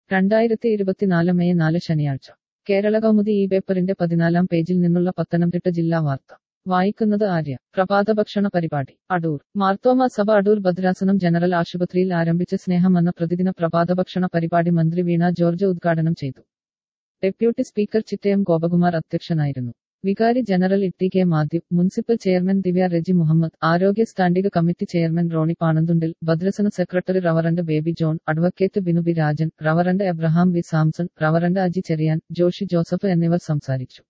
രണ്ടായിരത്തി ഇരുപത്തിനാല് മെയ് നാല് ശനിയാഴ്ച കേരള കൗമുദി ഈ പേപ്പറിന്റെ പതിനാലാം പേജിൽ നിന്നുള്ള പത്തനംതിട്ട ജില്ലാ വാർത്ത വായിക്കുന്നത് ആര്യ പ്രഭാതഭക്ഷണ പരിപാടി അടൂർ മാർത്തോമ സഭ അടൂർ ഭദ്രാസനം ജനറൽ ആശുപത്രിയിൽ ആരംഭിച്ച സ്നേഹം എന്ന പ്രതിദിന പ്രഭാതഭക്ഷണ പരിപാടി മന്ത്രി വീണ ജോർജ് ഉദ്ഘാടനം ചെയ്തു ഡെപ്യൂട്ടി സ്പീക്കർ ചിറ്റയം ഗോപകുമാർ അധ്യക്ഷനായിരുന്നു vicar general Itty K Mathew municipal chairman Divya Reji Muhammad ആരോഗ്യ standing committee chairman Ronnie Panamthundil ഭദ്രസന secretary reverend Baby John advocate Binu B Rajan reverend Abraham V Samson reverend Aji Cheriyan Joshy Joseph എന്നിവർ സംസാരിച്ചു